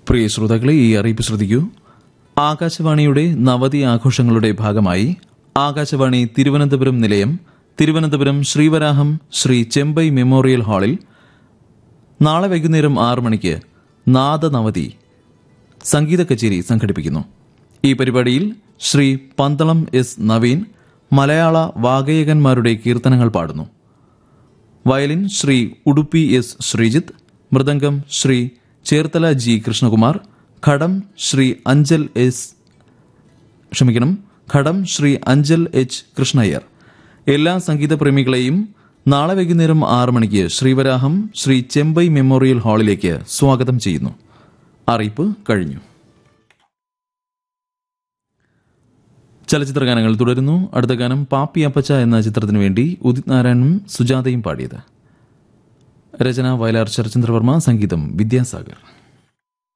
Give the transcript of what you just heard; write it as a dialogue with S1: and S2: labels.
S1: പ്രിയ ശ്രോതാക്കളെ ഈ അറിയിപ്പ് ശ്രദ്ധിക്കൂ ആകാശവാണിയുടെ നവതി ആഘോഷങ്ങളുടെ ഭാഗമായി ആകാശവാണി തിരുവനന്തപുരം നിലയം തിരുവനന്തപുരം ശ്രീവരാഹം ശ്രീ ചെമ്പൈ മെമ്മോറിയൽ ഹാളിൽ നാളെ വൈകുന്നേരം ആറ് മണിക്ക് നാദനവതി സംഗീത കച്ചേരി സംഘടിപ്പിക്കുന്നു ഈ പരിപാടിയിൽ ശ്രീ പന്തളം എസ് നവീൻ മലയാള വാഗയകന്മാരുടെ കീർത്തനങ്ങൾ പാടുന്നു violin Sri Udupi S Sreejith mridangam Sri Cherthala G Krishnakumar ghatam Sri Anchal S ക്ഷമിക്കണം ഘടം ശ്രീ അഞ്ചൽ എച്ച് കൃഷ്ണയ്യർ എല്ലാ സംഗീത പ്രേമികളെയും നാളെ വൈകുന്നേരം ആറ് മണിക്ക് ശ്രീവരാഹം ശ്രീ ചെമ്പൈ മെമ്മോറിയൽ ഹാളിലേക്ക് സ്വാഗതം ചെയ്യുന്നു അറിയിപ്പ് കഴിഞ്ഞു ചലച്ചിത്ര ഗാനങ്ങൾ തുടരുന്നു അടുത്ത ഗാനം പാപ്പി അപ്പച്ച എന്ന ചിത്രത്തിനു വേണ്ടി ഉദിത് നാരായണനും സുജാതയും പാടിയത് രചന വയലാർ ശരചന്ദ്രവർമ്മ സംഗീതം വിദ്യാസാഗർ